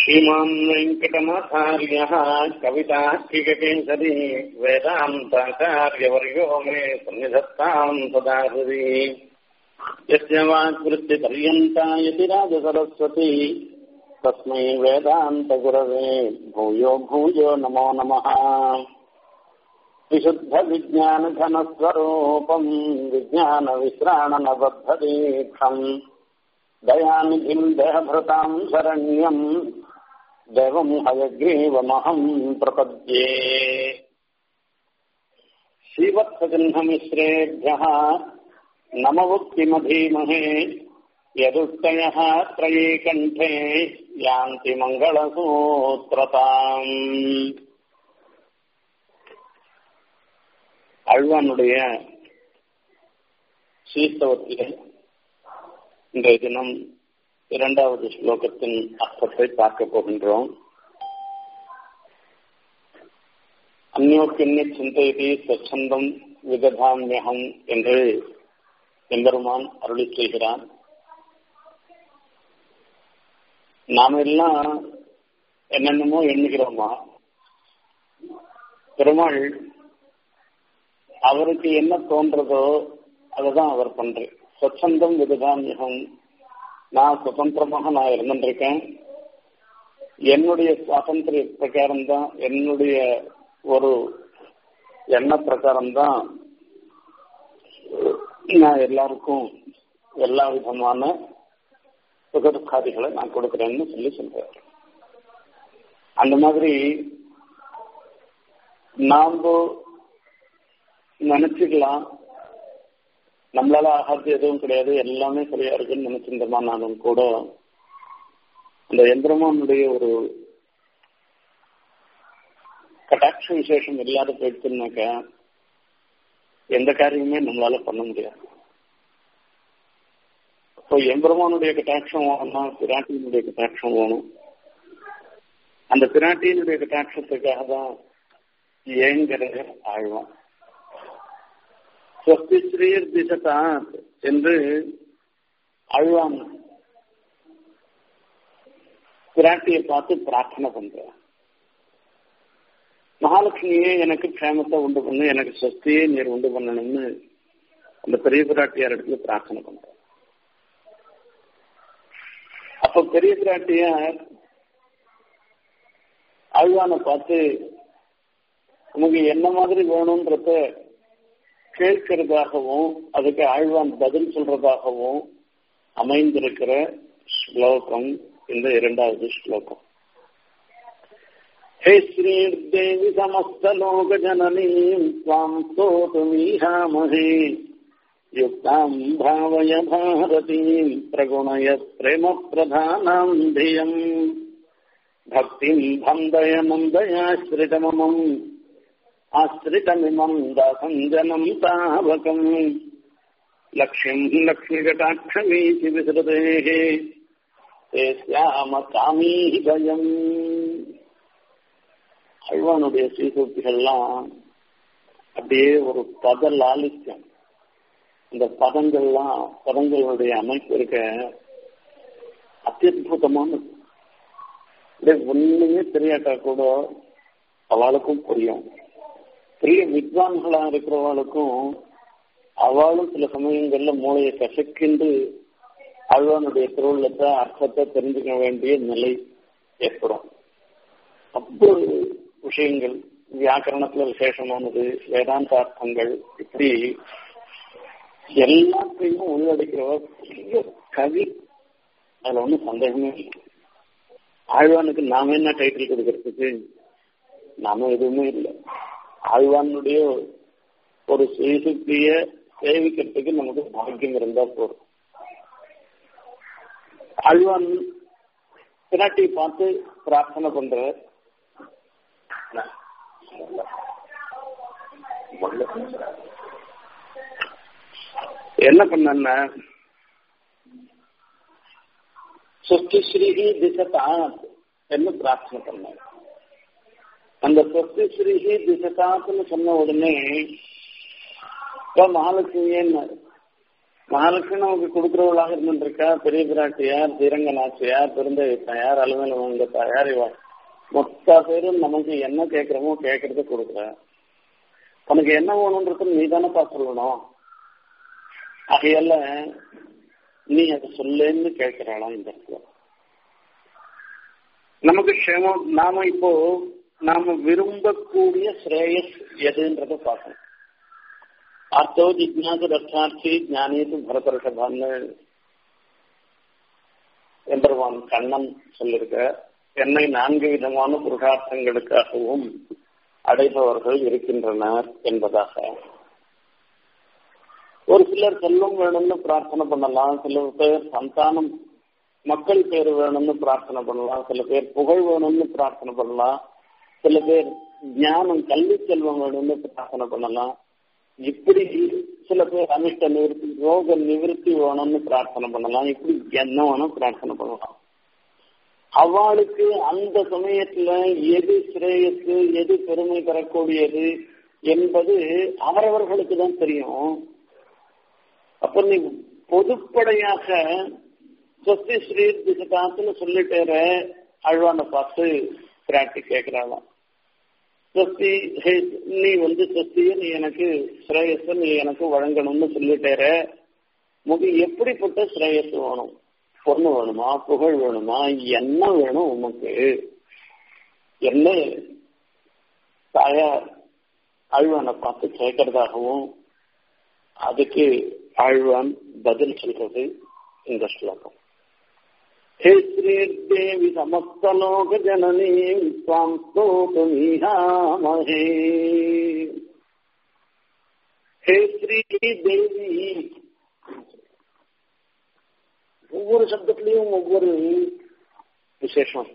श्रीमान् वेङ्कटनाथार्यः कवितार्किककेसरी वेदान्ताचार्यवर्यो मे सन्निधत्ताम् सदा हृदि यस्य वाक्वृत्तिपर्यन्ता यति राजसरस्वती तस्मै वेदान्तगुरवे भूयो भूयो नमो नमः विशुद्धविज्ञानघनस्वरूपम् विज्ञानविश्राणनबद्धदीक्षम् दयानिधिम् देहभृताम् शरण्यम् देवम् हयग्रीवमहम् प्रपद्ये श्रीवत्सचिह्नमिश्रेभ्यः नमवुक्तिमधीमहे यदुक्तयः त्रयी कण्ठे यान्ति மங்களசூத்திரதாம் அழ்வானுடைய சீஸ்தவத்திலே இன்றைய தினம் இரண்டாவது ஸ்லோகத்தின் அர்த்தத்தை பார்க்க போகின்றோம் அந்யோக்கிய சிந்தையதி ஸ்வச்சந்தம் விததாமியகம் என்று எம்பெருமான் அருளி செய்கிறான் நாம எல்லாம் என்னென்னமோ எண்ணுகிறோமா பெருமாள் அவருக்கு என்ன தோன்றதோ அதுதான் அவர் பண்றேன் சொச்சந்தம் விததாமியகம் நான் சுதந்திரமாக நான் இருந்துருக்கேன் என்னுடைய சுவாதந்திரிய பிரகாரம் தான் என்னுடைய ஒரு எண்ண பிரகாரம் தான் நான் எல்லாருக்கும் எல்லா விதமான சுகதுக்காதிகளை நான் கொடுக்குறேன்னு சொல்லி சொல்றேன் அந்த மாதிரி நாம் நினைச்சுக்கலாம் நம்மளால ஆகாது எதுவும் கிடையாது எல்லாமே சரியா இருக்குன்னு நினைச்சிருந்தோமானாலும் கூட அந்த எந்திரமானுடைய ஒரு கட்டாட்ச விசேஷம் இல்லாத போயிடுச்சுனாக்க எந்த காரியமே நம்மளால பண்ண முடியாது இப்போ எம்பெருமானுடைய கட்டாட்சம் வேணும்னா பிராட்டியினுடைய கட்டாட்சம் வேணும் அந்த பிராட்டியினுடைய கட்டாட்சத்துக்காக தான் ஏங்கிறது ஆழ்வான் ஸ்வஸ்தி ஸ்ரீர் திசதாத் என்று அழ்வான் பிராட்டியை பார்த்து பிரார்த்தனை பண்றான் மகாலட்சுமியே எனக்கு க்ஷேமத்தை உண்டு பண்ணு எனக்கு ஸ்வஸ்தியே நீர் உண்டு பண்ணணும்னு அந்த பெரிய பிராட்டியார் இடத்துல பிரார்த்தனை பண்றான் அப்ப பெரிய பிராட்டியார் அழ்வானை பார்த்து உனக்கு என்ன மாதிரி வேணும்ன்றத கேட்கிறதாகவும் அதுக்கு ஆழ்வான் பதில் சொல்றதாகவும் அமைந்திருக்கிற ஸ்லோகம் இந்த இரண்டாவது ஸ்லோகம் ஹே ஸ்ரீர்தேவி சமஸ்தலோக ஜனனீம் ஸ்வாம் ஸ்தோதுமீஹாமஹே யுக்தாம் பாவய பாரதீம் பிரகுணய பிரேம பிரதானாம் தியம் பக்திம் பந்தய நந்தயாஸ்ரிதமமம் ஆசிரிதமிமம் தாசஞ்சனம் தாவகம் லக்ஷ்யம் லக்ஷ்மிகட்டாட்சமீதி விசிருதேः தே ஸ்யாம காமீபயம் அழ்வானுடைய ஸ்ரீசூக்திகள்லாம் அப்படியே ஒரு பத லாலித்யம் இந்த பதங்கள்லாம் பதங்களுடைய அமைப்பு இருக்க அத்தியுதமானது ஒண்ணுமே தெரியாட்டா கூட அவளுக்கும் புரியும் பெரிய வித்வான்களா இருக்கிறவளுக்கும் அவளும் சில சமயங்கள்ல மூளையை கசக்கின்று அழ்வானுடைய திருவுள்ளத்தை அர்த்தத்தை தெரிஞ்சுக்க வேண்டிய நிலை ஏற்படும் அவ்வளவு விஷயங்கள் வியாக்கரணத்துல விசேஷமானது வேதாந்தார்த்தங்கள் இப்படி எல்லாத்தையும் உள்ளடக்கிறவர் பெரிய கவி அதுல ஒன்றும் சந்தேகமே இல்லை ஆழ்வானுக்கு நாம என்ன டைட்டில் கொடுக்கறதுக்கு நாம எதுவுமே இல்லை ஆழ்வானுடைய ஒரு சுயசுக்திய சேவிக்கிறதுக்கு நமக்கு பாக்கியம் இருந்தா போதும் ஆழ்வான் பிராட்டியை பார்த்து பிரார்த்தனை பண்ற என்ன பண்ண சுஸ்தி ஸ்ரீஹி திசதாத் என்று பிரார்த்தனை பண்ணார் அந்த சொத்து ஸ்ரீஹி திசதாத்னு சொன்ன உடனே இப்போ மகாலட்சுமியன்னாரு மகாலட்சுமி நமக்கு கொடுக்கிறவளாக இருந்துருக்கா பெரிய பிராட்டியார் ஸ்ரீரங்க நாச்சியார் பெருந்தை தாயார் அலுவலம் வந்த தாயார் இவ மொத்த பேரும் நமக்கு என்ன கேட்கிறோமோ கேட்கறத கொடுக்குற உனக்கு என்ன வேணும்ன்றது நீ தானப்பா சொல்லணும் ஆகையால நீ அதை சொல்லேன்னு கேட்கிறாளாம் இந்த இடத்துல நமக்கு க்ஷேமம் நாம இப்போ நாம விரும்பக்கூடிய ஸ்ரேயஸ் எதுன்றத பார்க்கணும் அர்த்தோ ஜிக்னாது ரத்தார்த்தி ஞானேது பரதர்ஷபான்னு எம்பெருமான் கண்ணன் சொல்லிருக்க என்னை நான்கு விதமான புருஷார்த்தங்களுக்காகவும் அடைபவர்கள் இருக்கின்றனர் என்பதாக ஒரு சிலர் செல்வம் வேணும்னு பிரார்த்தனை பண்ணலாம் சில பேர் சந்தானம் மக்கள் பேர் வேணும்னு பிரார்த்தனை பண்ணலாம் சில பேர் புகழ் வேணும்னு பிரார்த்தனை பண்ணலாம் சில பேர் ஞானம் கல்வி செல்வம் வேணும்னு பிரார்த்தனை பண்ணலாம் இப்படி சில பேர் அனிஷ்ட நிவர்த்தி ரோக நிவர்த்தி வேணும்னு பிரார்த்தனை பண்ணலாம் இப்படி என்ன வேணும் பிரார்த்தனை பண்ணலாம் அவளுக்கு அந்த சமயத்துல எது சிரேயத்து எது பெருமை தரக்கூடியது என்பது அவரவர்களுக்கு தான் தெரியும் அப்ப நீ பொதுப்படையாக சொஸ்தி ஸ்ரீ திசகாத்துன்னு சொல்லிட்டேற அழ்வான பார்த்து பிராட்டி கேட்கிறாளாம் சொஸ்தி நீ வந்து சொஸ்திய நீ எனக்கு ஸ்ரேயஸ நீ எனக்கு வழங்கணும்னு சொல்லிட்டேற முக எப்படிப்பட்ட ஸ்ரேயஸ் வேணும் பொண்ணு வேணுமா புகழ் வேணுமா என்ன வேணும் உனக்கு என்ன தாயார் ஆழ்வானை பார்த்து கேட்கறதாகவும் அதுக்கு ஆழ்வான் பதில் சொல்றது இந்த ஸ்லோகம் हे श्रीर्देवि समस्तलोकजननी त्वां स्तोतुमीहामहे हे श्रीदेवी ஒவ்வொரு சப்தத்திலையும் ஒவ்வொரு விசேஷம்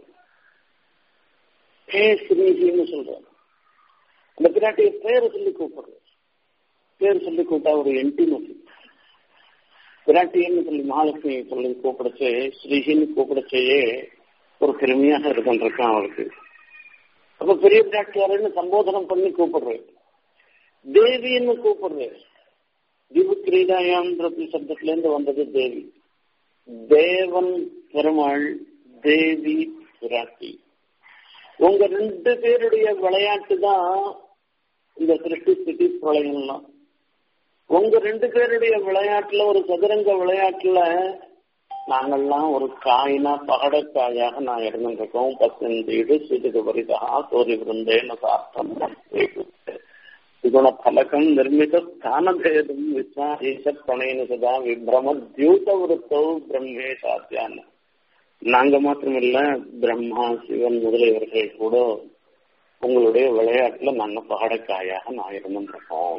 ஹே ஸ்ரீஹின்னு சொல்றாரு அந்த பிராட்டிய பேரை சொல்லி கூப்பிடுறது பேர் சொல்லி கூப்பிட்டா ஒரு என்டிமசி பிராட்டின்னு சொல்லி மகாலட்சுமி சொல்லி கூப்பிடச்சு ஸ்ரீஹின்னு கூப்பிடச்சேயே ஒரு பெருமையாக இருக்கின்றிருக்கான் அவருக்கு அப்ப பெரிய பிராட்டியாருன்னு சம்போதனம் பண்ணி கூப்பிடுறேன் தேவின்னு கூப்பிடுறேன் திவு கிரீடாயான்றது சப்தத்துல இருந்து வந்தது தேவி தேவன் பெருமாள் தேவி பிராட்டி உங்க ரெண்டு பேருடைய விளையாட்டு தான் இந்த சிருஷ்டி ஸ்திதி பிரளயம்லாம் உங்க ரெண்டு பேருடைய விளையாட்டுல ஒரு சதுரங்க விளையாட்டுல நாங்கள்லாம் ஒரு காயினா பகடக்காயாக நான் இருந்துருக்கோம் பசந்தீடு சிறிது வரிதா சோரி விருந்தேன சாஸ்திரம் குண பலகம் நிர்மித ஸ்தானபேதம் விஸ்வாச பிரணயன சதா விப்ரம தியூத விருத்தோ பிரம்மே சாத்தியான நாங்க மாத்திரமில்ல பிரம்மா சிவன் முதலியவர்கள் கூட உங்களுடைய விளையாட்டுல நாங்க பகடக்காயாக நான் இருந்துருக்கோம்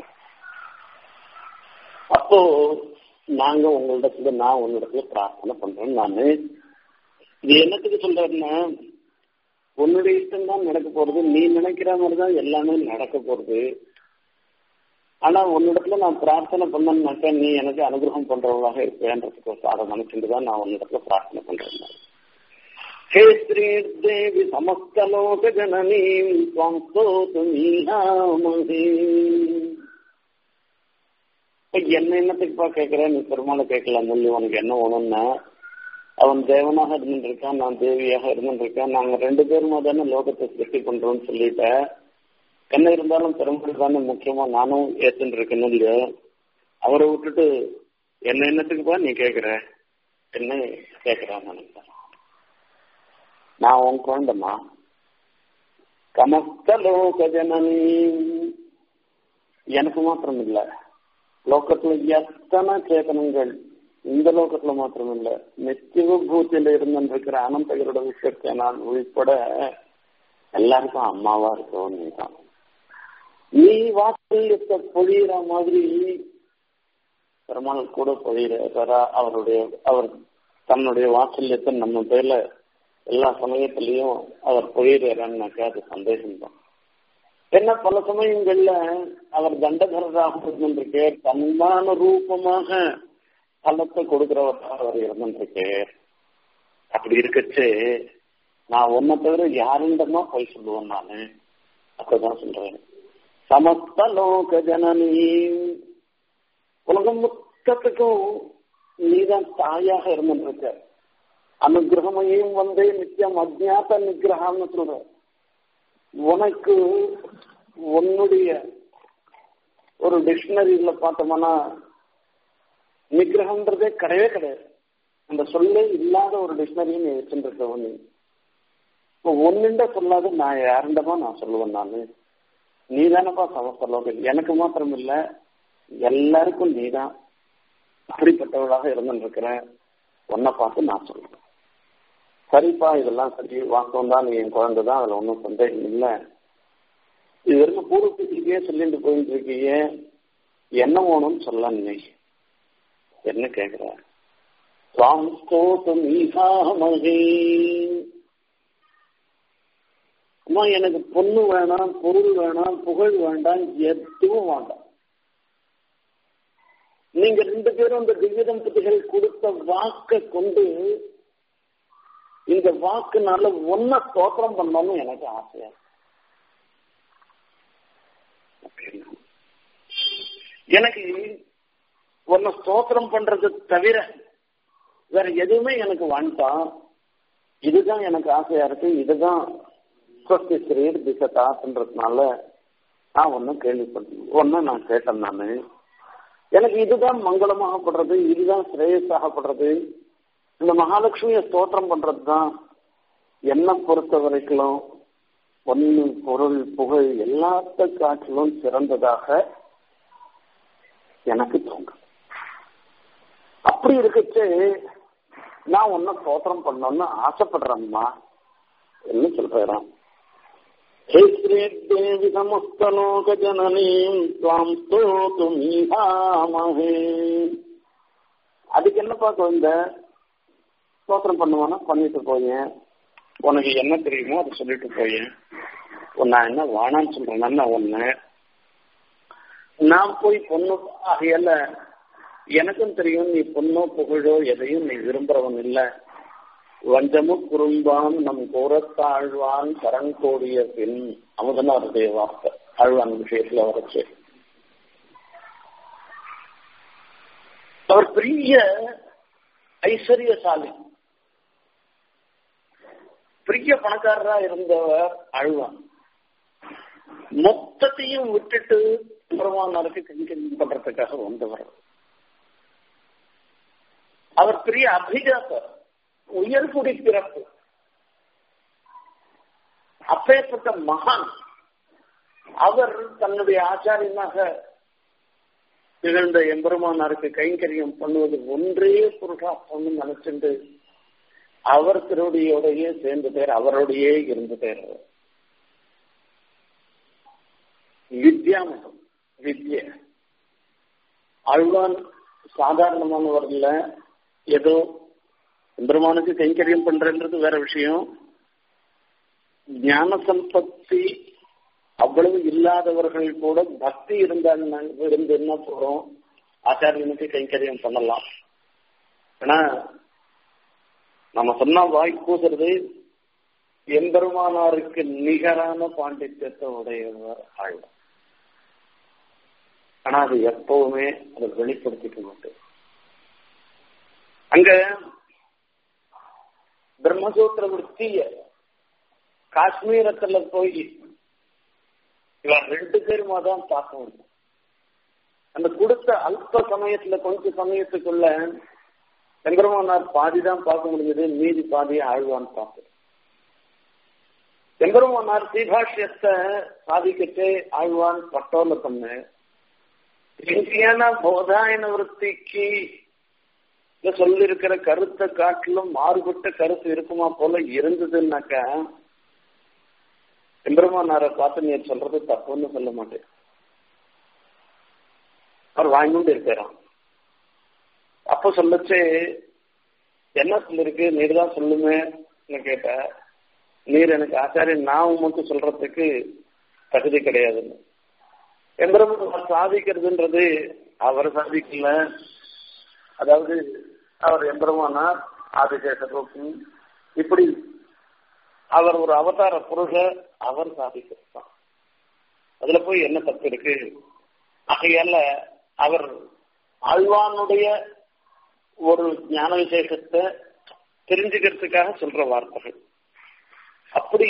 அப்போ நாங்க உங்களிடத்துல நான் உன்னிடத்துல பிரார்த்தனை பண்றேன் நானு இது என்னத்துக்கு சொல்றேன்னா உன்னுடைய இஷ்டம் தான் நடக்க போறது நீ நினைக்கிற மாதிரி தான் எல்லாமே நடக்க போறது ஆனா உன்னிடத்துல நான் பிரார்த்தனை பண்ணனாக்கா நீ எனக்கு அனுகிரகம் பண்றவளாக இருப்பேன்றதுக்கு அதை நினைச்சுட்டு தான் நான் உன்னிடத்துல பிரார்த்தனை பண்றேன் ஹே ஸ்ரீ தேவி சமஸ்தலோக ஜனனீம் துவம் ஸ்தோதுமீஹாமஹே என்ன என்னத்துக்குப்பா கேட்கிற நீ பெருமாளை கேட்கலாம் சொல்லி உனக்கு என்ன வேணும்னா அவன் தேவனாக இருந்துருக்கான் நான் தேவியாக இருந்துருக்கேன் நாங்க ரெண்டு பேருமா தானே லோகத்தை சிருஷ்டி பண்றோம்னு சொல்லிட்ட என்ன இருந்தாலும் பெருமாள் தானே முக்கியமா நானும் ஏத்துட்டு இருக்கேன்னு இல்லையோ அவரை விட்டுட்டு என்ன என்னத்துக்குப்பா நீ கேட்கிற என்ன கேட்கிறான் நினைக்கிறேன் நான் உன் குழந்தைமா கமஸ்த லோக ஜனனி எனக்கு மாத்திரம் இல்லை லோகத்துல எத்தனை சேதனங்கள் இந்த லோகத்துல மாத்திரம் இல்ல நித்திய பூத்தியில இருந்துருக்கிற அனந்தகரோட விஷயத்தை நான் உள்பட எல்லாருக்கும் அம்மாவா இருக்கவும் நீ தான் நீ வாத்சல்யத்தை பொழியிற மாதிரி பெருமாள் கூட பொழியிற அவருடைய அவர் தன்னுடைய வாத்சல்யத்தை நம்ம பேர்ல எல்லா சமயத்திலையும் அவர் பொழியிறாருன்னாக்கா அது சந்தேகம்தான் என்ன பல சமயங்கள்ல அவர் தண்டதரராக இருந்திருக்கு தன்மான ரூபமாக பலத்தை கொடுக்கிறவராக அவர் இருந்திருக்கு அப்படி இருக்கச்சு நான் ஒன்ன தவிர யாருண்டமா போய் சொல்லுவேன் நானு அப்பதான் சொல்றேன் சமஸ்த லோக ஜனனி உலகம் மொத்தத்துக்கும் நீதான் தாயாக இருந்துருக்க அனுகிரகமையும் வந்து நித்தியம் அஜ்ஞாத நிகிரகம்னு சொல்ற உனக்கு உன்னுடைய ஒரு டிக்ஷனரியில பார்த்தோம்னா நிகிரகம்ன்றதே கிடையவே கிடையாது அந்த சொல்லே இல்லாத ஒரு டிக்ஷனரியை நீ வச்சுருக்க ஒண்ணு இப்போ ஒன்னுண்ட சொல்லாத நான் யாருண்டமா நான் சொல்லுவேன் நான் நீ தானப்பா சமஸ்தலோகம் எனக்கு மாத்திரம் இல்ல எல்லாருக்கும் நீ தான் அப்படிப்பட்டவளாக இருந்துருக்கிறேன் உன்னை பார்த்து நான் சொல்றேன் சரிப்பா இதெல்லாம் சரி வாஸ்தவம் தான் நீ என் குழந்தை தான் அதுல ஒன்றும் சந்தேகம் இல்லை இது வரைக்கும் பூர்வத்துக்கே சொல்லிட்டு போயிட்டு இருக்கீங்க என்ன வேணும்னு சொல்ல நீ என்ன கேக்குற சாம்ஸ்தோத்தம் ஈகாமகே அம்மா எனக்கு பொண்ணு வேணாம் பொருள் வேணாம் புகழ் வேண்டாம் எதுவும் வேண்டாம் நீங்க ரெண்டு பேரும் இந்த திவ்ய தம்பதிகள் கொடுத்த வாக்க கொண்டு இந்த வாக்குனால ஒன்ன ஸ்தோத்திரம் பண்ணணும்னு எனக்கு ஆசையா எனக்கு ஒன்ன ஸ்தோத்திரம் பண்றது தவிர வேற எதுவுமே எனக்கு வேண்டாம் இதுதான் எனக்கு ஆசையா இருக்கு இதுதான் ஸ்வஸ்தி ஸ்ரீர் திசதாத்ன்றதுனால நான் ஒன்னும் கேள்விப்பட்டேன் ஒன்னு நான் கேட்டேன் நானு எனக்கு இதுதான் மங்களமாகப்படுறது இதுதான் சிரேயஸாகப்படுறது இந்த மகாலட்சுமிய ஸ்தோத்திரம் பண்றது தான் என்னை பொறுத்த வரைக்கும் பொண்ணு பொருள் புகழ் எல்லாத்த காட்டிலும் சிறந்ததாக எனக்கு தோன்றும் அப்படி இருக்கச்சு நான் ஒன்ன ஸ்தோத்திரம் பண்ணணும்னு ஆசைப்படுறேம்மா என்ன சொல்றேன் ஹே ஸ்ரீதேவி சமஸ்தலோக ஜனனீம் துவாம் ஸ்தோத்துமீஹாமஹே அதுக்கு என்னப்பா குழந்த ஸ்தோத்திரம் பண்ணுவானா பண்ணிட்டு போயேன் உனக்கு என்ன தெரியுமோ அதை சொல்லிட்டு போயேன் நான் என்ன வானான்னு சொல்றேன் ஒண்ணு நான் போய் பொண்ணு ஆகையால எனக்கும் தெரியும் நீ பொண்ணோ புகழோ எதையும் நீ விரும்புறவன் இல்ல வஞ்சமு குறும்பான் நம் கூறத்தாழ்வான் கரங்கோடிய பின் அவதான் அவருடைய வார்த்தை ஆழ்வான் விஷயத்துல வரச்சு அவர் பெரிய ஐஸ்வர்யசாலி பெரிய பணக்காரரா இருந்தவர் அழுவான் மொத்தத்தையும் விட்டுட்டு பெருமானாருக்கு கைங்கரியம் பண்றதுக்காக வந்தவர் அவர் பெரிய அபிஜாத்தர் உயர்குடி பிறப்பு அப்பேற்பட்ட மகான் அவர் தன்னுடைய ஆச்சாரியனாக திகழ்ந்த எம்பெருமானாருக்கு கைங்கரியம் பண்ணுவது ஒன்றே புருஷார்த்தம்னு நினைச்சுட்டு அவர் திருவடியோடையே சேர்ந்து பேர் அவரோடையே இருந்து பேர் வித்யாமகம் வித்ய அழ்வான் சாதாரணமானவர் இல்ல ஏதோ பெருமானுக்கு கைங்கரியம் பண்றன்றது வேற விஷயம் ஞான சம்பத்தி அவ்வளவு இல்லாதவர்கள் கூட பக்தி இருந்தாங்க இருந்துன்னா போறோம் ஆச்சாரியனுக்கு கைங்கரியம் பண்ணலாம் ஏன்னா நம்ம சொன்னா வாய் கூசுறது எம்பெருமானாருக்கு நிகரான பாண்டித்யத்தை உடையவர் ஆழ்வார் ஆனா அது எப்பவுமே அதை வெளிப்படுத்திக்க மாட்டேன் அங்க பிரம்மசூத்திர விற்த்திய காஷ்மீரத்துல போய் இவன் ரெண்டு பேருமா தான் பார்க்க முடியும் அந்த கொடுத்த அல்ப சமயத்துல கொஞ்ச சமயத்துக்குள்ள எம்பெருமானார் பாதி தான் பார்க்க முடிஞ்சது மீதி பாதியை ஆழ்வான்னு பார்த்தேன் எம்பெருமானார் ஸ்ரீபாஷ்யத்தை சாதிக்கட்டே ஆழ்வான் பட்டோல பண்ண எங்கேயான போதாயன விற்பிக்கு சொல்லிருக்கிற கருத்தை காட்டிலும் மாறுபட்ட கருத்து இருக்குமா போல இருந்ததுன்னாக்கா எம்பெருமானாரை பார்த்து நீ சொல்றது தப்புன்னு சொல்ல மாட்டேன் அவர் வாங்கிட்டு இருக்கிறான் அப்ப சொல்லச்சு என்ன சொல்லிருக்கு நீர் தான் சொல்லுமே கேட்ட நீர் எனக்கு ஆச்சாரியன் நான் உமக்கு சொல்றதுக்கு தகுதி கிடையாதுன்னு எம்பெருமான் சாதிக்கிறதுன்றது அவர் சாதிக்கல அதாவது அவர் எம்பெருமானார் ஆதிசேஷன் இப்படி அவர் ஒரு அவதார புருஷ அவர் சாதிக்கிறார் அதுல போய் என்ன தப்பு இருக்கு ஆகையால அவர் ஆழ்வானுடைய ஒரு ஞான விசேஷத்தை தெரிஞ்சுக்கிறதுக்காக சொல்ற வார்த்தைகள் அப்படி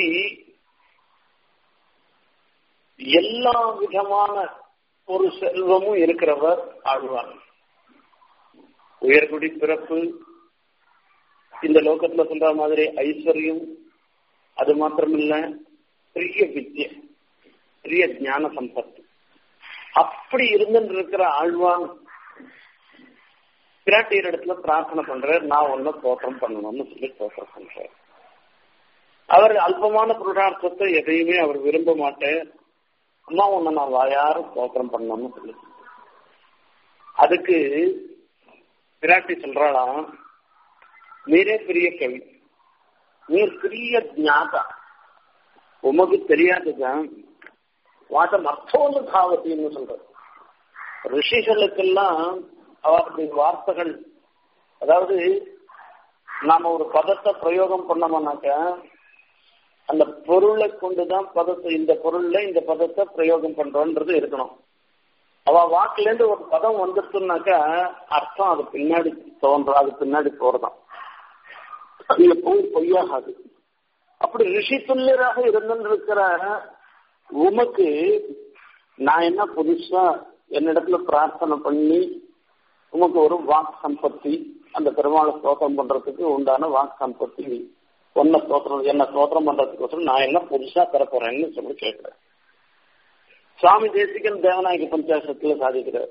எல்லா விதமான ஒரு செல்வமும் இருக்கிறவர் ஆழ்வார் உயர்குடி பிறப்பு இந்த லோகத்துல சொல்ற மாதிரி ஐஸ்வர்யம் அது மாத்திரமில்ல பெரிய வித்யை பெரிய ஞான சம்பத்து அப்படி இருந்துட்டு இருக்கிற ஆழ்வான் பிராட்டியர் இடத்துல பிரார்த்தனை பண்றார் நான் ஒன்னு தோற்றம் பண்ணணும்னு சொல்லி தோற்றம் பண்றார் அவர் அல்பமான புருஷார்த்தத்தை எதையுமே அவர் விரும்ப மாட்டேன் அம்மா உன்னை நான் வாயார தோற்றம் பண்ணணும்னு சொல்லி அதுக்கு பிராட்டி சொல்றாளாம் நீரே பெரிய கவி நீர் பெரிய ஜாதா உமக்கு தெரியாதுதான் வாட்டம் அர்த்தோன்னு காவத்தின்னு சொல்ற ரிஷிகளுக்கெல்லாம் அவருடைய வார்த்தைகள் அதாவது நாம ஒரு பதத்தை பிரயோகம் பண்ணோம்னாக்க அந்த பொருளை கொண்டுதான் பதத்தை இந்த பொருள்ல இந்த பதத்தை பிரயோகம் பண்றோன்றது இருக்கணும் அவ வாக்குல இருந்து ஒரு பதம் வந்துட்டுனாக்கா அர்த்தம் அது பின்னாடி தோன்றும் அது பின்னாடி போறதான் அது எப்பவும் பொய்யாகாது அப்படி ரிஷி துல்லியராக இருந்திருக்கிற உமக்கு நான் என்ன புதுசா என்னிடத்துல பிரார்த்தனை பண்ணி உமக்கு ஒரு வாக் சம்பத்தி அந்த பெருமாளை ஸ்தோத்திரம் பண்றதுக்கு உண்டான வாக் சம்பத்தி ஒன்ன ஸ்தோத்திரம் என்ன ஸ்தோத்திரம் பண்றதுக்கோசரம் நான் என்ன புதுசா தர போறேன்னு சொல்லி கேட்கிறேன் சுவாமி தேசிகன் தேவநாயக பஞ்சாசத்துல சாதிக்கிறார்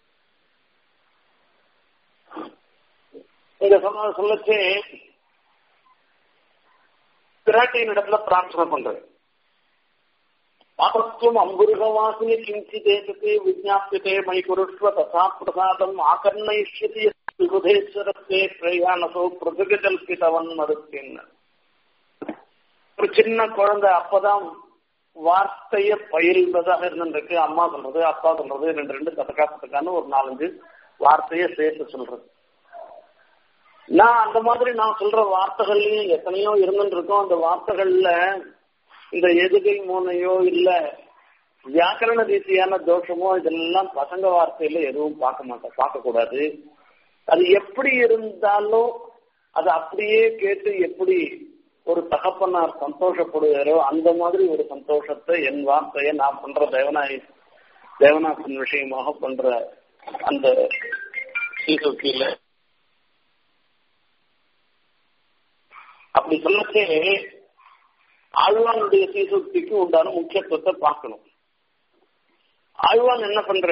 இங்க சொன்ன சொல்லச்சே பிராட்டியின் இடத்துல பிரார்த்தனை பண்றேன் பாபத்துவம் அம்புருகவாசினி கிஞ்சிதேசத்தை விஜாபியதே மை குருஷ்வ ததா பிரசாதம் ஆகர்ணயிஷ்யதி விபுதேஸ்வரத்தே பிரயாணசோ பிரதுகல்பிதவன் மறுத்தேன் ஒரு சின்ன குழந்தை அப்பதான் வார்த்தைய பயில்வதாக இருந்திருக்கு அம்மா சொல்றது அப்பா சொல்றது ரெண்டு ரெண்டு கதக்கா கதக்கான்னு ஒரு நாலஞ்சு வார்த்தைய சேர்த்து சொல்றது நான் அந்த மாதிரி நான் சொல்ற வார்த்தைகள்லயும் எத்தனையோ இருந்துட்டு இருக்கோம் அந்த வார்த்தைகள்ல இந்த எதுகை மூனையோ இல்ல வியாக்கரண ரீதியான தோஷமோ இதெல்லாம் பசங்க வார்த்தையில எதுவும் பார்க்க மாட்டேன் பார்க்க கூடாது அது எப்படி இருந்தாலும் அது அப்படியே கேட்டு எப்படி ஒரு தகப்பனார் சந்தோஷப்படுவாரோ அந்த மாதிரி ஒரு சந்தோஷத்தை என் வார்த்தையை நான் பண்ற தேவநாய் தேவநாத்தின் விஷயமாக பண்ற அந்த சீசோக்கியில அப்படி சொல்லச்சே ஆழ்வானுடைய சீசுக்திக்கு உண்டான முக்கியத்துவத்தை பார்க்கணும் ஆழ்வான் என்ன பண்ற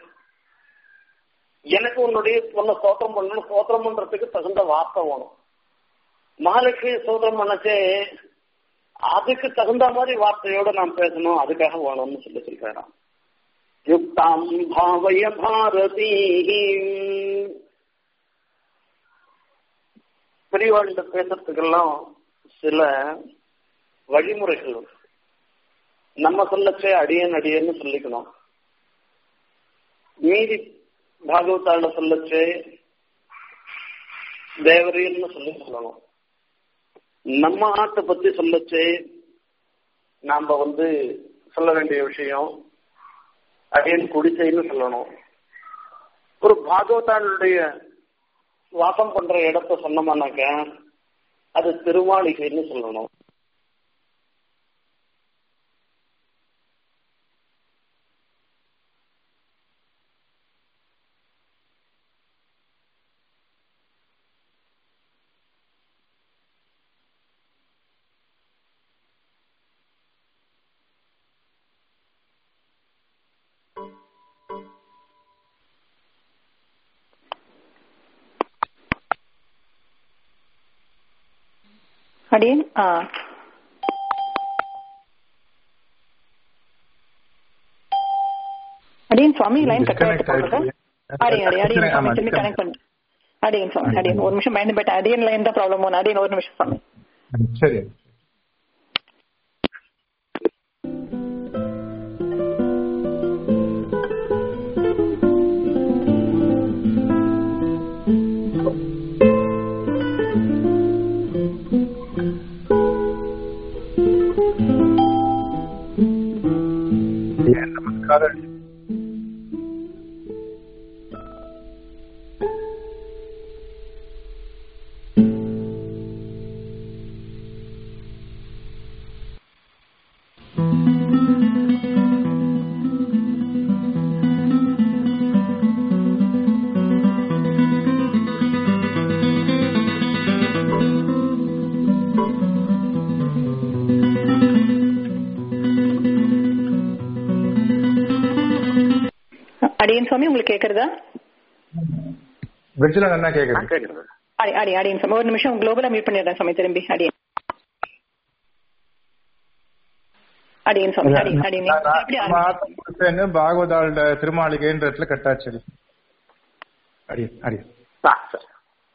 எனக்கு உன்னுடைய பொண்ணை சோத்திரம் பண்ணணும் சோத்திரம் பண்றதுக்கு தகுந்த வார்த்தை வேணும் மகாலட்சுமி சோதரம் பண்ணச்சே அதுக்கு தகுந்த மாதிரி வார்த்தையோட நாம் பேசணும் அதுக்காக வேணும்னு சொல்லி சொல்றாராம் யுக்தாம் பாவய பாரதி பெரியவாழ்கிட்ட பேசுறதுக்கெல்லாம் சில வழிமுறைகள் உண்டு நம்ம சொல்லச்சே அடியன் அடியன்னு சொல்லிக்கணும் மீதி பாகவத்தாள சொல்லச்சே தேவரியன்னு சொல்லி சொல்லணும் நம்ம ஆட்டை பத்தி சொல்லச்சே நாம வந்து சொல்ல வேண்டிய விஷயம் அடியன் குடிசைன்னு சொல்லணும் ஒரு பாகவதாளுடைய வாசம் பண்ற இடத்த சொன்னோம்னாக்க அது திருமாளிகைன்னு சொல்லணும் அடியன் ஆ அடியன் சுவாமி லைன் கட் ஆயிட்டு போகுது அடியன் அடியன் அடியன் சுவாமி திரும்பி கனெக்ட் பண்ணு அடியன் சுவாமி அடியன் ஒரு நிமிஷம் பயந்து போயிட்டேன் அடியன் லைன் தான் ப்ராப்ளம் ஒன்று அடியன் ஒரு நிமிஷம் சுவாமி சரி ನಮಸ್ಕಾರ அடியன் சுவாமி உங்களுக்கு கேக்குறதா பிரிட்ஜில் நல்லா கேக்குது கேக்குறது அடி அடி அடியன் சுவாமி ஒரு நிமிஷம் குளோபலா மீட் பண்ணிடுறேன் சுவாமி திரும்பி அடியன் அடியன் சுவாமி அடி அடியன் எப்படி ஆரம்பிச்சு பாகவதாளோட திருமாளிகைன்ற இடத்துல கட்டாச்சு அடி அடி ஆ சரி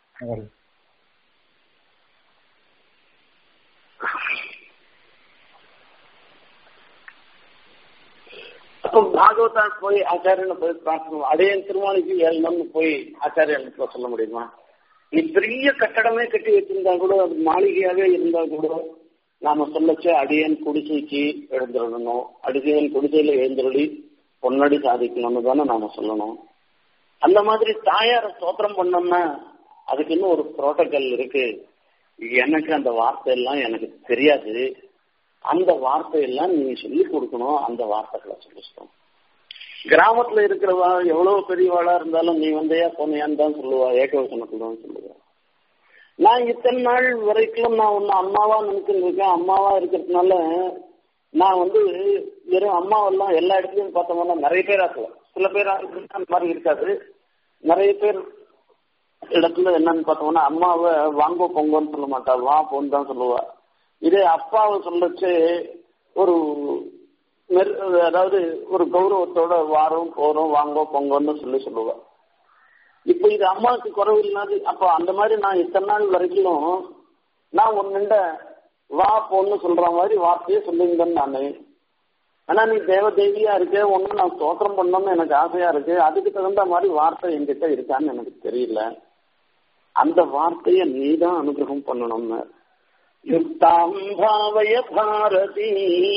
அப்போ பாகவதால் போய் ஆச்சாரியனை போய் பிரார்த்தனை அடையன் திருமாளிக்கு ஏழு போய் ஆச்சாரியனுக்கு சொல்ல முடியுமா நீ பெரிய கட்டடமே கட்டி வச்சிருந்தா கூட அது மாளிகையாவே இருந்தா கூட நாம சொல்லச்சு அடியன் குடிசைக்கு எழுந்திரணும் அடியன் குடிசையில எழுந்திரடி பொன்னடி சாதிக்கணும்னு தானே நாம சொல்லணும் அந்த மாதிரி தாயார ஸ்தோத்திரம் பண்ணோம்னா அதுக்கு இன்னும் ஒரு புரோட்டோகால் இருக்கு எனக்கு அந்த வார்த்தை எல்லாம் எனக்கு தெரியாது அந்த வார்த்தையெல்லாம் நீ சொல்லி கொடுக்கணும் அந்த வார்த்தைகளை சொல்லணும் கிராமத்துல இருக்கிறவா எவ்வளவு பெரியவாளா இருந்தாலும் நீ வந்தையா போனியான்னு தான் சொல்லுவா ஏகவசனத்துல தான் சொல்லுவா நான் இத்தனை நாள் வரைக்கும் நான் ஒன்னு அம்மாவா நினைச்சுட்டு இருக்கேன் அம்மாவா இருக்கிறதுனால நான் வந்து வெறும் அம்மாவெல்லாம் எல்லா இடத்துலயும் பார்த்தோம்னா நிறைய பேர் ஆக்கலாம் சில பேர் அந்த மாதிரி இருக்காது நிறைய பேர் இடத்துல என்னன்னு பார்த்தோம்னா அம்மாவை வாங்கோ பொங்கன்னு சொல்ல மாட்டா வா போன்னு தான் சொல்லுவா இதே அப்பாவை சொல்லச்சு ஒரு அதாவது ஒரு கௌரவத்தோட வாரம் போறோம் வாங்கோ பொங்கன்னு சொல்லி சொல்லுவா இப்ப இது அம்மாவுக்கு குறவு இல்லாது அப்ப அந்த மாதிரி நான் இத்தனை நாள் வரைக்கும் நான் ஒன்னுண்ட வா பொண்ணு சொல்ற மாதிரி வார்த்தையே சொல்லியிருந்தேன் நானு ஆனா நீ தேவ தேவியா இருக்க ஒண்ணு நான் ஸ்தோத்திரம் பண்ணணும்னு எனக்கு ஆசையா இருக்கு அதுக்கு தகுந்த மாதிரி வார்த்தை என்கிட்ட இருக்கான்னு எனக்கு தெரியல அந்த வார்த்தைய நீ தான் அனுகிரகம் பண்ணணும்னு யுக்தாம் பாவய பாரதி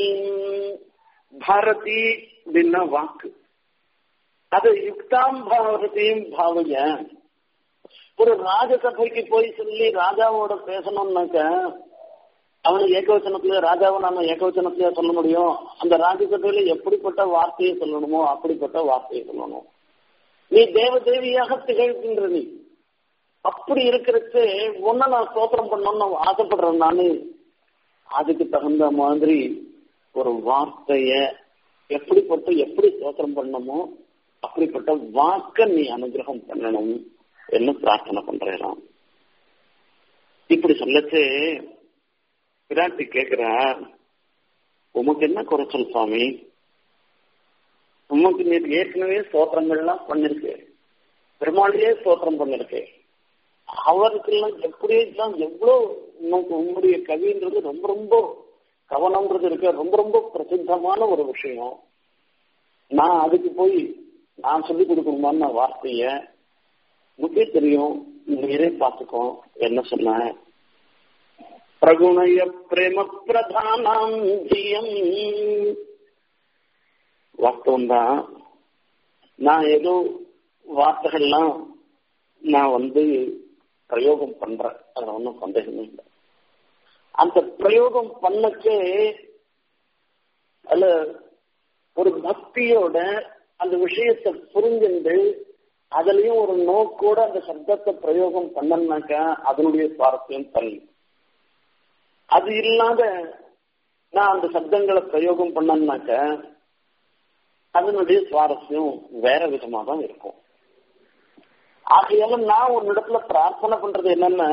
பாரதி அப்படின்னா வாக்கு அது யுக்தாம் பாரதியும் பாவைய ஒரு ராஜசபைக்கு போய் சொல்லி ராஜாவோட பேசணும்னாக்க அவனை ஏகவச்சனத்துல ராஜாவை நாம ஏகவச்சனத்திலேயே சொல்ல முடியும் அந்த ராஜசபையில எப்படிப்பட்ட வார்த்தையை சொல்லணுமோ அப்படிப்பட்ட வார்த்தையை சொல்லணும் நீ தேவ தேவியாக திகழ்கின்ற நீ அப்படி இருக்கிறது ஒன்ன நான் ஸ்தோத்திரம் பண்ணணும்னு ஆசைப்படுறேன் நானு அதுக்கு தகுந்த மாதிரி ஒரு வார்த்தைய எப்படிப்பட்ட எப்படி ஸ்தோத்திரம் பண்ணணுமோ அப்படிப்பட்ட வாக்க நீ அனுகிரகம் பண்ணணும் என்று பிரார்த்தனை பண்றேன் இப்படி சொல்லச்சு பிராட்டி கேக்குறார் உமக்கு என்ன குறைச்சல் சுவாமி உமக்கு நீ ஏற்கனவே ஸ்தோத்திரங்கள்லாம் பண்ணிருக்கு பெருமாளையே ஸ்தோத்திரம் பண்ணிருக்கு அவருக்கெல்லாம் எப்படியெல்லாம் எவ்வளவு உனக்கு உங்களுடைய கவின்றது ரொம்ப ரொம்ப கவனம்ன்றது இருக்க ரொம்ப ரொம்ப பிரசித்தமான ஒரு விஷயம் நான் அதுக்கு போய் நான் சொல்லி கொடுக்கணுமான வார்த்தைய உனக்கே தெரியும் நீரே பார்த்துக்கோ என்ன சொன்ன பிரகுணய பிரேம பிரதானம் ஜியம் வாஸ்தவம் தான் நான் ஏதோ வார்த்தைகள்லாம் நான் வந்து பிரயோகம் பண்றேன் அதுல ஒன்றும் சந்தேகமே இல்லை அந்த பிரயோகம் பண்ணச்சே அதுல ஒரு பக்தியோட அந்த விஷயத்தை புரிஞ்சுண்டு அதுலயும் ஒரு நோக்கோட அந்த சப்தத்தை பிரயோகம் பண்ணனாக்க அதனுடைய சுவாரஸ்யம் தனி அது இல்லாத நான் அந்த சப்தங்களை பிரயோகம் பண்ணனாக்க அதனுடைய சுவாரஸ்யம் வேற விதமா தான் இருக்கும் ஆகையால நான் ஒரு இடத்துல பிரார்த்தனை பண்றது என்னன்னா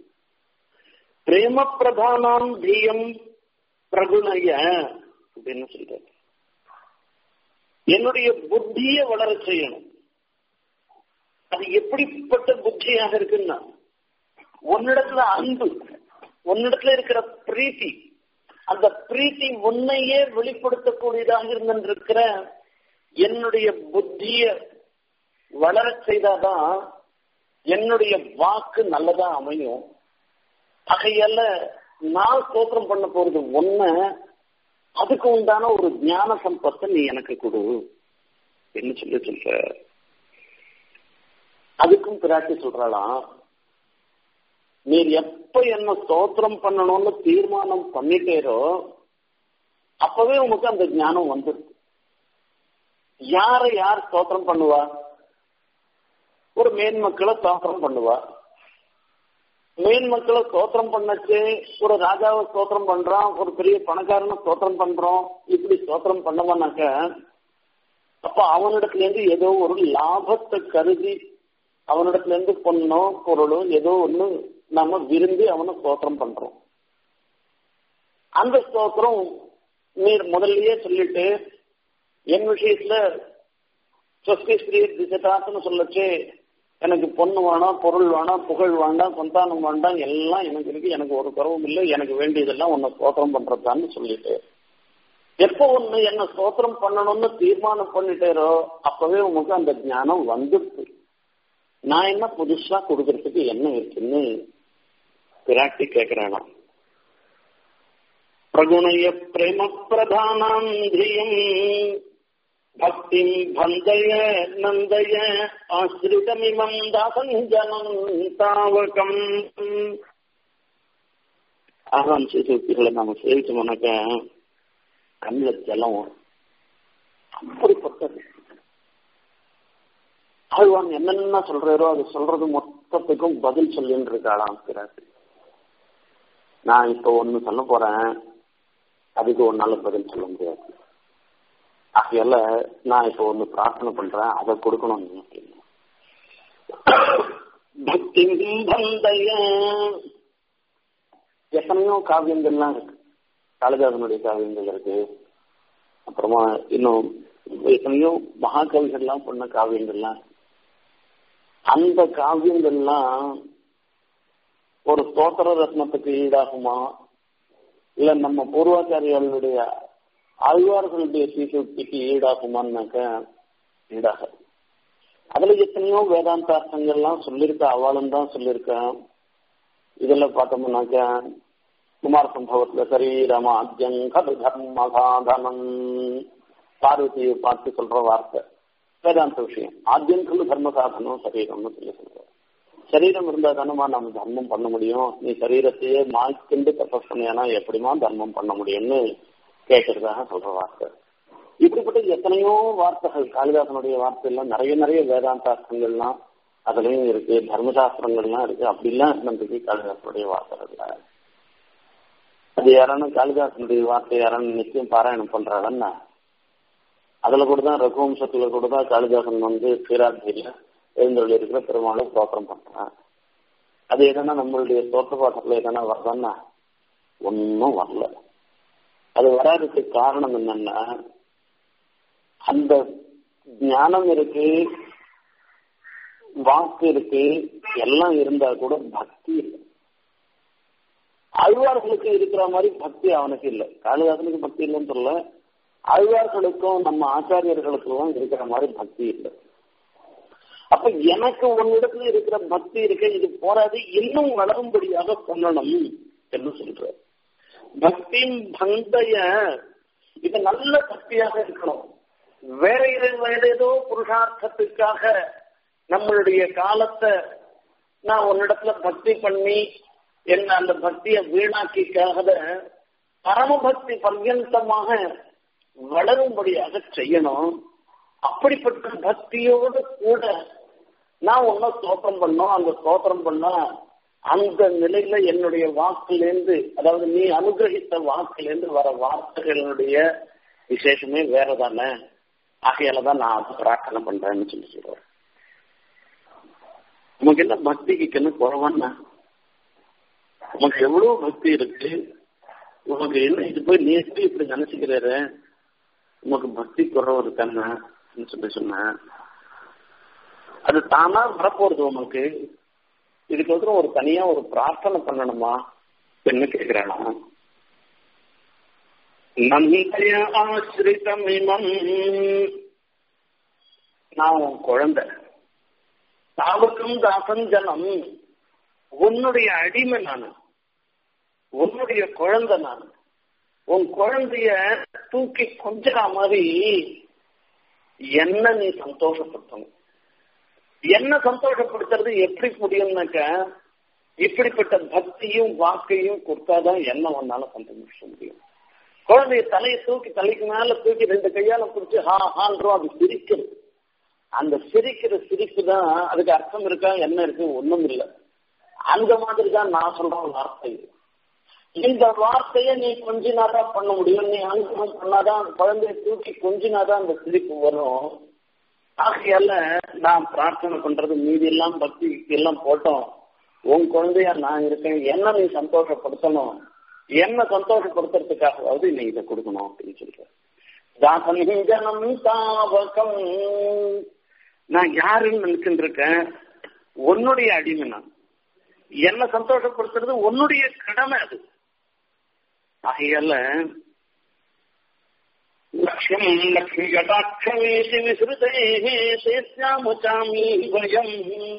பிரேம பிரதானாம் தீயம் பிரகுணய அப்படின்னு சொல்றாரு என்னுடைய புத்திய வளர செய்யணும் அது எப்படிப்பட்ட புத்தியாக இருக்குன்னா உன்னிடத்துல அன்பு உன்னிடத்துல இருக்கிற பிரீத்தி அந்த பிரீத்தி உன்னையே வெளிப்படுத்தக்கூடியதாக இருந்திருக்கிற என்னுடைய புத்திய வளர செய்தாதான் என்னுடைய வாக்கு நல்லதா அமையும் ஆகையால நான் ஸ்தோத்திரம் பண்ண போறது ஒண்ணு அதுக்கு உண்டான ஒரு ஞான சம்பத்தை நீ எனக்கு கொடு என்ன சொல்லி சொல்ற அதுக்கும் பிராட்டி சொல்றாளாம் நீர் எப்ப என்ன ஸ்தோத்திரம் பண்ணணும்னு தீர்மானம் பண்ணிட்டேரோ அப்பவே உனக்கு அந்த ஞானம் வந்துருக்கு யாரை யார் ஸ்தோத்திரம் பண்ணுவா ஒரு மேன்மக்களை ஸ்தோத்திரம் பண்ணுவா மேன்மக்களை ஸ்தோத்திரம் பண்ணச்சு ஒரு ராஜாவை ஸ்தோத்திரம் பண்றான் ஒரு பெரிய பணக்காரனை ஸ்தோத்திரம் பண்றோம் இப்படி ஸ்தோத்திரம் பண்ணவனாக்க அப்ப அவனிடத்துல இருந்து ஏதோ ஒரு லாபத்தை கருதி அவனிடத்துல இருந்து பொண்ணோ பொருளோ ஏதோ ஒண்ணு நம்ம விரும்பி அவனை ஸ்தோத்திரம் பண்றோம் அந்த ஸ்தோத்திரம் நீர் முதல்லயே சொல்லிட்டு என் விஷயத்துல சொஸ்தி ஸ்ரீ திசதாசன்னு சொல்லச்சு எனக்கு பொண்ணு வேணாம் பொருள் வேணாம் புகழ் வேண்டாம் சந்தானம் வேண்டாம் எல்லாம் எனக்கு இருக்கு எனக்கு ஒரு குறவும் இல்லை எனக்கு வேண்டியதெல்லாம் உன்னை ஸ்தோத்திரம் பண்றதான்னு சொல்லிட்டு எப்போ ஒண்ணு என்ன ஸ்தோத்திரம் பண்ணணும்னு தீர்மானம் பண்ணிட்டேரோ அப்பவே உனக்கு அந்த ஞானம் வந்துடுது நான் என்ன புதுசா கொடுக்கறதுக்கு என்ன இருக்குன்னு பிராட்டி கேட்கிறேனா பிரகுணய பிரேம பிரதானம் திரியம் பக்தி பந்தய நந்தய ஆசிரிதமிமம் தாசஞ்சனம் தாவகம் ஆறாம் சீசுக்திகளை நாம சேவிச்சோம்னாக்க கண்ணில் ஜலம் வரும் அப்படிப்பட்டது ஆழ்வான் என்னென்ன சொல்றாரோ அது சொல்றது மொத்தத்துக்கும் பதில் சொல்லின்னு இருக்காளாம் பிறகு நான் இப்ப ஒண்ணு சொல்ல போறேன் அதுக்கு ஒன்னால பதில் சொல்ல முடியாது ஆகையால நான் இப்ப ஒண்ணு பிரார்த்தனை பண்றேன் அதை கொடுக்கணும் நீ அப்படின்னு பக்தி பந்தய எத்தனையோ காவியங்கள்லாம் இருக்கு காளிதாசனுடைய காவியங்கள் இருக்கு அப்புறமா இன்னும் எத்தனையோ மகாகவிகள்லாம் பண்ண காவியங்கள்லாம் அந்த காவியங்கள்லாம் ஒரு ஸ்தோத்திர ரத்னத்துக்கு ஈடாகுமா இல்ல நம்ம பூர்வாச்சாரியாளுடைய ஆழ்வார்களுடைய சீசுக்திக்கு ஈடாகுமான்னாக்க ஈடாகாது அதுல எத்தனையோ வேதாந்தார்த்தங்கள்லாம் சொல்லியிருக்க அவளும் தான் சொல்லியிருக்கேன் இதுல பார்த்தோம்னாக்க குமார சம்பவத்துல சரீரமா அத்தியங்கது தர்ம சாதனம் பார்வதியை பார்த்து சொல்ற வார்த்தை வேதாந்த விஷயம் ஆத்தியங்கது தர்ம சாதனம் சரீரம்னு சொல்லி சொல்ற சரீரம் இருந்தா தானமா நம்ம தர்மம் பண்ண முடியும் நீ சரீரத்தையே மாய்க்கிண்டு தபஸ் பண்ணியானா எப்படிமா தர்மம் பண்ண முடியும்னு கேட்கறதாக சொல்ற வார்த்தை இப்படிப்பட்ட எத்தனையோ வார்த்தைகள் காளிதாசனுடைய வார்த்தையெல்லாம் நிறைய நிறைய வேதாந்தார்த்தங்கள்லாம் அதுலயும் இருக்கு தர்மசாஸ்திரங்கள்லாம் இருக்கு அப்படிலாம் இருந்திருக்கு காளிதாசனுடைய வார்த்தைகள்ல அது யாரான காளிதாசனுடைய வார்த்தை யாரான நிச்சயம் பாராயணம் பண்றாங்கன்னா அதுல கூட தான் ரகுவம்சத்துல கூட தான் காளிதாசன் வந்து சீராத்திரியில எழுந்தொழி இருக்கிற பெருமாளை ஸ்தோத்திரம் பண்றான் அது எதனா நம்மளுடைய தோற்ற பாட்டத்துல எதனா வருதான்னா ஒன்னும் வரல அது வராதுக்கு காரணம் என்னன்னா அந்த ஞானம் இருக்கு வாக்கு இருக்கு எல்லாம் இருந்தா கூட பக்தி இல்லை ஆழ்வார்களுக்கு இருக்கிற மாதிரி பக்தி அவனுக்கு இல்லை காளிதாசனுக்கு பக்தி இல்லைன்னு சொல்ல ஆழ்வார்களுக்கும் நம்ம ஆச்சாரியர்களுக்கும் இருக்கிற மாதிரி பக்தி இல்லை அப்ப எனக்கு உன்னிடத்துல இருக்கிற பக்தி இருக்க இது போராது இன்னும் வளரும்படியாக பண்ணணும் என்று சொல்ற பக்தி பந்தைய இது நல்ல பக்தியாக இருக்கணும் வேற வேற ஏதோ புருஷார்த்தத்துக்காக நம்மளுடைய காலத்தை நான் உன்னிடத்துல பக்தி பண்ணி என்ன அந்த பக்தியை வீணாக்கிக்காக பரமபக்தி பர்யந்தமாக வளரும்படியாக செய்யணும் அப்படிப்பட்ட பக்தியோடு கூட நான் ஒன்னும் ஸ்தோத்திரம் பண்ணோம் அந்த ஸ்தோத்திரம் பண்ணா அந்த நிலையில என்னுடைய வாக்குலேருந்து அதாவது நீ அனுகிரகித்த வாக்குலேருந்து வர வார்த்தைகளுடைய விசேஷமே வேற தானே ஆகையால தான் நான் அதை பிரார்த்தனை பண்றேன்னு சொல்லி சொல்றேன் உனக்கு என்ன பக்திக்கு என்ன குறவான்னா உனக்கு எவ்வளவு பக்தி இருக்கு உனக்கு என்ன இது போய் நீ எப்படி இப்படி நினைச்சுக்கிறாரு உனக்கு பக்தி குறவு இருக்கான்னு சொல்லி சொன்னேன் அது தானா வரப்போறது உனக்கு இதுக்கு வந்து ஒரு தனியா ஒரு பிரார்த்தனை பண்ணணுமா என்ன கேட்கிறானா நந்தய ஆசிரிதம் இமம் நான் உன் குழந்தை தாவுக்கும் தாசஞ்சனம் உன்னுடைய அடிமை நான் உன்னுடைய குழந்தை நான் உன் குழந்தைய தூக்கி கொஞ்சரா மாதிரி என்ன நீ சந்தோஷப்படுத்தணும் என்ன சந்தோஷப்படுத்துறது எப்படி முடியும்னாக்க இப்படிப்பட்ட பக்தியும் வாக்கையும் கொடுத்தாதான் என்ன ஒன்னால சந்தோஷ முடியும் குழந்தைய தலையை தூக்கி தலைக்கு மேல தூக்கி ரெண்டு கையால பிடிச்சி ஹா ஹான்றோம் அது சிரிக்கிறது அந்த சிரிக்கிற சிரிப்பு தான் அதுக்கு அர்த்தம் இருக்கா என்ன இருக்கு ஒண்ணும் இல்லை அந்த மாதிரி தான் நான் சொல்ற ஒரு வார்த்தை இந்த வார்த்தையை நீ கொஞ்சினாதான் பண்ண முடியும் நீ அனுகிரகம் பண்ணாதான் குழந்தைய தூக்கி கொஞ்சினாதான் அந்த சிரிப்பு வரும் ஆகையால நான் பிரார்த்தனை பண்றது மீதி எல்லாம் பக்தி எல்லாம் போட்டோம் உன் குழந்தையா நான் இருக்கேன் என்ன நீ சந்தோஷப்படுத்தணும் என்ன சந்தோஷப்படுத்துறதுக்காகவாவது நீ இதை கொடுக்கணும் அப்படின்னு சொல்ற தாசனம் தாவகம் நான் யாருன்னு நினைச்சுட்டு இருக்கேன் உன்னுடைய அடிமை நான் என்ன சந்தோஷப்படுத்துறது உன்னுடைய கடமை அது ஆகையால லட்சியம் லக்ஷ்மி கடாட்சமேசி விசிறுதே சேத்யாமுச்சாமி பயம்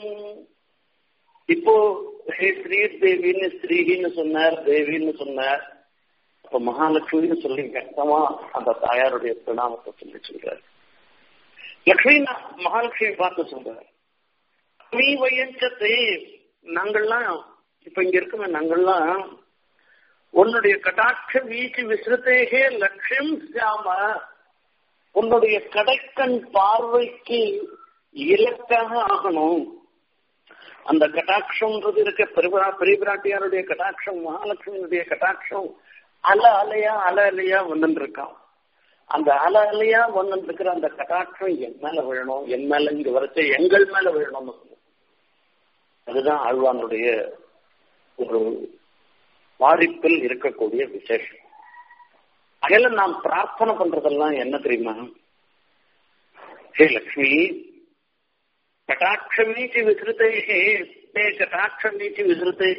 இப்போ ஹே ஸ்ரீ தேவின்னு ஸ்ரீன்னு சொன்னார் தேவின்னு சொன்னார் அப்ப மகாலட்சுமின்னு சொல்லி கட்டமா அந்த தாயாருடைய பிரணாமத்தை சொல்லி சொல்றாரு லக்ஷ்மி மகாலட்சுமி பார்த்து சொல்றாரு நீ வயஞ்சத்தை நாங்கள்லாம் இப்ப இங்க இருக்கோம் நாங்கள்லாம் உன்னுடைய கடாட்ச வீச்சு விசிறுத்தேகே லட்சியம் சாம உன்னுடைய கடைக்கண் பார்வைக்கு இலக்காக ஆகணும் அந்த கட்டாட்சம்ன்றது இருக்க பெருபரா பெரியபிராட்டியாருடைய கட்டாட்சம் மகாலட்சுமியினுடைய கட்டாட்சம் அல அலையா அல அலையா வந்துட்டு இருக்கான் அந்த அல அலையா வந்துட்டு இருக்கிற அந்த கட்டாட்சம் என் மேல விழணும் என் மேல இங்க வரைச்ச எங்கள் மேல விழணும்னு அதுதான் ஆழ்வானுடைய ஒரு பாதிப்பில் இருக்கக்கூடிய விசேஷம் அதில் நாம் பிரார்த்தனை பண்றதெல்லாம் என்ன தெரியுமா ஹே லக்ஷ்மி கட்டாட்சமீச்சு விசிறுத்தை ஹே கட்டாட்சமீச்சு விசிறுத்தை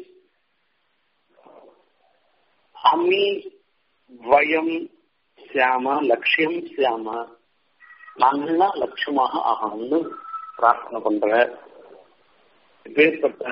அமி வயம் சியாம லட்சியம் சியாம நாங்கள்லாம் லட்சியமாக ஆகணும்னு பிரார்த்தனை பண்ற இப்பேற்பட்ட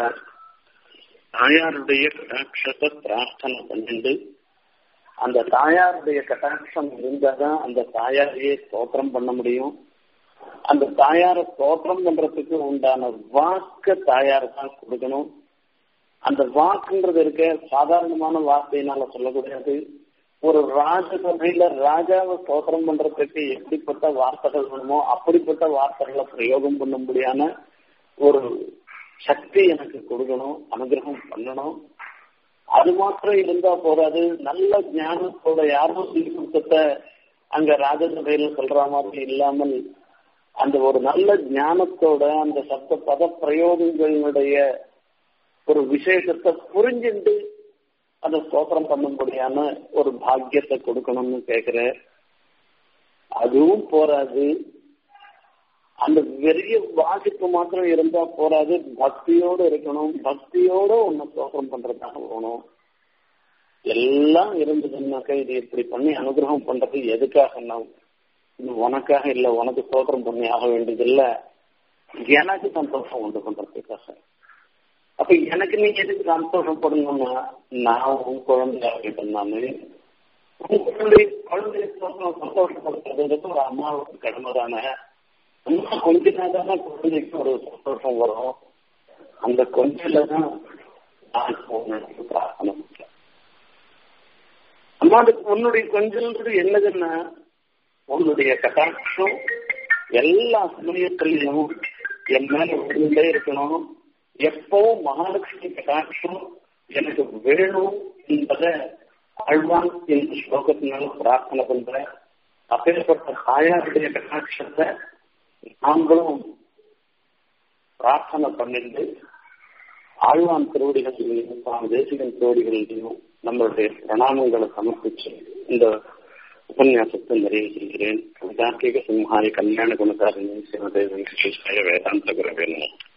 தாயாருடைய கட்டாட்சத்தை பிரார்த்தனை பண்ணிட்டு அந்த தாயாருடைய கட்டாட்சம் இருந்தாதான் அந்த தாயாரையே ஸ்தோத்திரம் பண்ண முடியும் அந்த தாயார ஸ்தோத்திரம் பண்றதுக்கு உண்டான வாக்க தாயார் தான் கொடுக்கணும் அந்த வாக்குன்றது இருக்க சாதாரணமான வார்த்தையினால சொல்லக்கூடாது ஒரு ராஜசபையில ராஜாவை ஸ்தோத்திரம் பண்றதுக்கு எப்படிப்பட்ட வார்த்தைகள் வேணுமோ அப்படிப்பட்ட வார்த்தைகளை பிரயோகம் பண்ணும்படியான ஒரு சக்தி எனக்கு கொடுக்கணும் அனுகிரகம் பண்ணணும் அது மாத்திரம் இருந்தா போறாது நல்ல ஞானத்தோட யாரும் தீர்த்தத்தை அங்க ராஜசபையில சொல்ற மாதிரி இல்லாமல் அந்த ஒரு நல்ல ஞானத்தோட அந்த சப்த பத பிரயோகங்களுடைய ஒரு விசேஷத்தை புரிஞ்சுட்டு அதை ஸ்தோத்திரம் பண்ணும்படியான ஒரு பாக்கியத்தை கொடுக்கணும்னு கேக்குற அதுவும் போராது அந்த பெரிய வாசிப்பு மாத்திரம் இருந்தா போராது பக்தியோடு இருக்கணும் பக்தியோட உன்னை ஸ்தோத்திரம் பண்றதாக போகணும் எல்லாம் இருந்ததுன்னாக்கா இது இப்படி பண்ணி அனுகிரகம் பண்றது எதுக்காக நான் இது உனக்காக இல்ல உனக்கு ஸ்தோத்திரம் பண்ணி ஆக வேண்டியது இல்ல எனக்கு சந்தோஷம் உண்டு பண்றதுக்காக அப்ப எனக்கு நீங்க எதுக்கு சந்தோஷப்படணும்னா நான் உன் குழந்தையாக நானு உன் குழந்தை குழந்தை சந்தோஷப்படுத்துறதுக்கு ஒரு அம்மாவுக்கு கடமை தானே அம்மா கொஞ்சினாதானே குழந்தைக்கு ஒரு சந்தோஷம் வரும் அந்த கொஞ்சில தான் நான் உனக்கு பிரார்த்தனை பண்றேன் அம்மாவுக்கு உன்னுடைய கொஞ்சல்ன்றது என்னதுன்னா உன்னுடைய கட்டாட்சம் எல்லா சமயத்திலையும் என் மேல விழுந்தே இருக்கணும் எப்பவும் மகாலட்சுமி கட்டாட்சம் எனக்கு வேணும் என்பதை அழ்வான் என்ற ஸ்லோகத்தினால பிரார்த்தனை பண்றேன் அப்பேற்பட்ட தாயாருடைய கட்டாட்சத்தை நாங்களும் பிரார்த்தனை பண்ணிட்டு ஆழ்வான் திருவடிகளிலையும் சுவாமி தேசிகன் திருவடிகளிலையும் நம்மளுடைய பிரணாமங்களை சமர்ப்பிச்சு இந்த உபன்யாசத்தை நிறைவு செய்கிறேன் கவிதார்க்கிக சிம்ஹாரி கல்யாண குணகாரிணி சிவதேவன் வேதாந்த குரவேணும்